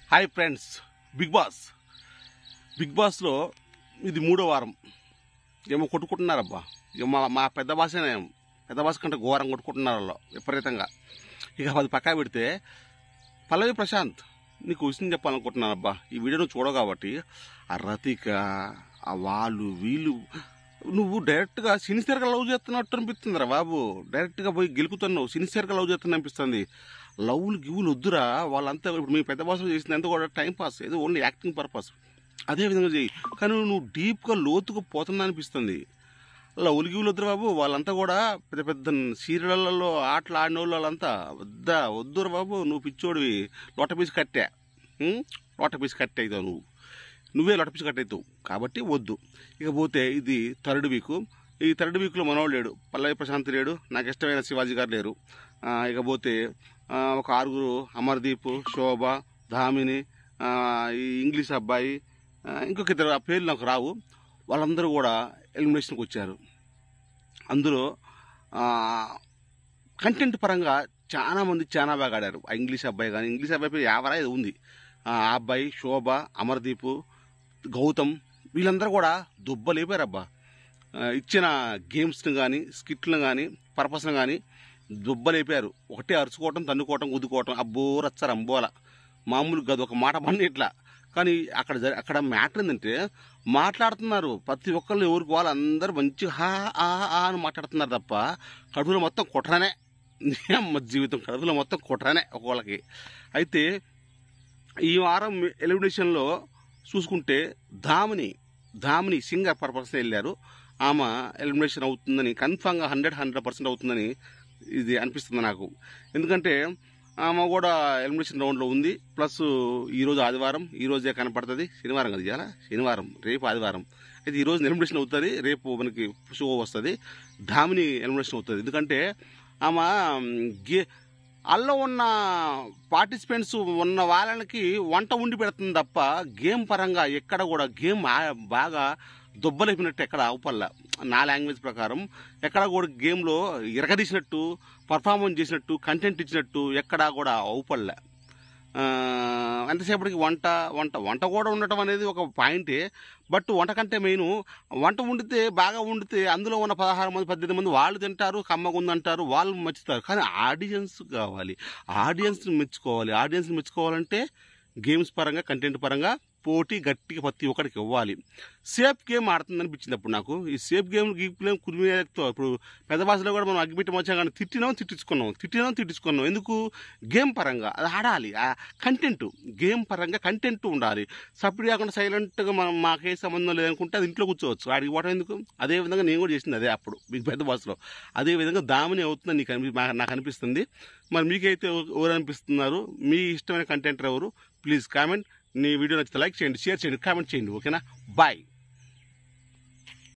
Hi friends big boss big బాస్లో ఇది మూడో వారం ఏమో కొట్టుకుంటున్నారబ్బా ఇక మా మా పెద్ద భాషనే పెద్ద భాష కంటే ఘోరం కొట్టుకుంటున్నారు వాళ్ళు విపరీతంగా ఇక అది పక్కా పెడితే పల్లవి ప్రశాంత్ నీకు విషయం చెప్పాలనుకుంటున్నానబ్బా ఈ వీడియో నువ్వు చూడవు కాబట్టి ఆ రతిక ఆ వాళ్ళు వీళ్ళు నువ్వు డైరెక్ట్గా సిన్సియర్గా లవ్ చేస్తున్నట్టు అనిపిస్తుంది రా బాబు డైరెక్ట్గా పోయి గెలుకుతున్నావు సిన్సియర్గా లవ్ చేస్తున్నా అనిపిస్తుంది లవ్లు గివ్వులు వద్దురా వాళ్ళంతా ఇప్పుడు మీ పెద్ద భాషలో చేసిందంతా కూడా టైం పాస్ ఏదో ఓన్లీ యాక్టింగ్ పర్పస్ అదే విధంగా చేయి కానీ నువ్వు డీప్గా లోతుగా పోతున్నా అనిపిస్తుంది లవ్లు గివ్వులు వద్దురా బాబు వాళ్ళంతా కూడా పెద్ద పెద్ద సీరియళ్లలో ఆటలు ఆడిన వాళ్ళు వాళ్ళంతా వద్దా వద్దురా బాబు నువ్వు పిచ్చోడివి లోట పీసి కట్టా ఉం? లోట పీసి కట్టే అవుతావు నువ్వు నువ్వే లోట పీసి కట్టేస్తావు కాబట్టి వద్దు ఇక పోతే ఇది థర్డ్ వీక్ ఈ థర్డ్ వీక్లో మనోడు లేడు పల్లవి ప్రశాంత్ లేడు నాకు ఇష్టమైన శివాజీ గారు లేరు ఆ, ఇక పోతే ఆ, ఒక ఆరుగురు అమర్దీప్ శోభ ధామిని ఆ, ఈ ఇంగ్లీష్ అబ్బాయి ఆ, ఇంకొక ఇద్దరు ఆ పేర్లు నాకు రావు వాళ్ళందరూ కూడా ఎలిమినేషన్కి వచ్చారు అందులో కంటెంట్ పరంగా చాలా మంది చాలా బాగా ఆడారు ఆ ఇంగ్లీష్ అబ్బాయి కానీ ఇంగ్లీష్ అబ్బాయి పేరు యావరా ఇది ఉంది ఆ అబ్బాయి శోభ అమర్దీప్ గౌతమ్ వీళ్ళందరూ కూడా దుబ్బలేపారబ్బా ఆ, ఇచ్చిన గేమ్స్ని కానీ స్కిట్లను కానీ పర్పస్ని కానీ దుబ్బలేపారు ఒకటే అరుచుకోవటం తన్నుకోవటం ఉదుకోవటం అబ్బో రచ్చారు అంబోల మామూలు గది ఒక మాట పని ఇట్లా కానీ అక్కడ జరి- అక్కడ మ్యాటర్ ఏంటంటే మాట్లాడుతున్నారు ప్రతి ఒక్కళ్ళు ఎవరికి వాళ్ళు అందరూ మంచిగా హా ఆ ఆ అని మాట్లాడుతున్నారు తప్ప కడుపులో మొత్తం కుట్రనే అమ్మ జీవితం కడుపులో మొత్తం కుట్రనే ఒక్కొక్కళ్ళకి అయితే ఈ వారం ఎలిమినేషన్లో చూసుకుంటే ధామిని ధామిని సింగర్ పర్పస్ వెళ్ళారు ఆమె ఎలిమినేషన్ అవుతుందని కన్ఫామ్గా హండ్రెడ్ హండ్రెడ్ పర్సెంట్ అవుతుందని ఇది అనిపిస్తుంది నాకు ఎందుకంటే ఆమె కూడా ఎలిమినేషన్ రౌండ్లో ఉంది ప్లస్ ఈరోజు ఆదివారం ఈ రోజే కనపడుతుంది శనివారం కదా ఇవాళ శనివారం రేపు ఆదివారం అయితే ఈ రోజు ఎలిమినేషన్ అవుతుంది రేపు మనకి షో వస్తుంది ధామిని ఎలిమినేషన్ అవుతుంది ఎందుకంటే ఆమె గే అల్లో ఉన్న పార్టిసిపెంట్స్ ఉన్న వాళ్ళకి వంట ఉండి పెడుతుంది తప్ప గేమ్ పరంగా ఎక్కడ కూడా గేమ్ ఆ- బాగా దుబ్బలేపినట్టు ఎక్కడ అవపల్ల నా లాంగ్వేజ్ ప్రకారం ఎక్కడ కూడా గేమ్లో ఇరగదీసినట్టు పర్ఫార్మెన్స్ చేసినట్టు కంటెంట్ ఇచ్చినట్టు ఎక్కడా కూడా అవుపడలే ఆ, ఎంతసేపటికి వంట వంట వంట కూడా ఉండటం అనేది ఒక పాయింటే బట్ వంట కంటే మెయిన్ వంట వండితే బాగా వండితే అందులో ఉన్న పదహారు మంది పద్దెనిమిది మంది వాళ్ళు తింటారు కమ్మగా ఉందంటారు వాళ్ళు మెచ్చుతారు కానీ ఆడియన్స్ కావాలి ఆడియన్స్ని మెచ్చుకోవాలి ఆడియన్స్ని మెచ్చుకోవాలంటే గేమ్స్ పరంగా కంటెంట్ పరంగా పోటీ గట్టిగా ప్రతి ఒక్కడికి ఇవ్వాలి సేఫ్ గేమ్ ఆడుతుంది అనిపించింది అప్పుడు నాకు ఈ సేఫ్ గేమ్ గీమ్ కురిమేతో ఇప్పుడు పెద్ద భాషలో కూడా మనం అగ్గిపెట్టి వచ్చాం కానీ తిట్టినాం తిట్టించుకున్నాం తిట్టినాం తిట్టించుకున్నాం ఎందుకు గేమ్ పరంగా అది ఆడాలి ఆ కంటెంట్ గేమ్ పరంగా కంటెంట్ ఉండాలి సప్పుడు కాకుండా సైలెంట్గా మనం మాకే సంబంధం లేదనుకుంటే అది ఇంట్లో కూర్చోవచ్చు ఆడికి పోవడం ఎందుకు అదే విధంగా నేను కూడా చేసింది అదే అప్పుడు మీకు పెద్ద భాషలో అదే విధంగా దామిని అవుతుందని నీకు అనిపి మా- నాకు అనిపిస్తుంది మరి మీకైతే ఎవ- ఎవరు అనిపిస్తున్నారు మీ ఇష్టమైన కంటెంట్ ఎవరు ప్లీజ్ కామెంట్ నీ వీడియో నచ్చితే లైక్ చేయండి షేర్ చేయండి కామెంట్ చేయండి ఓకేనా బాయ్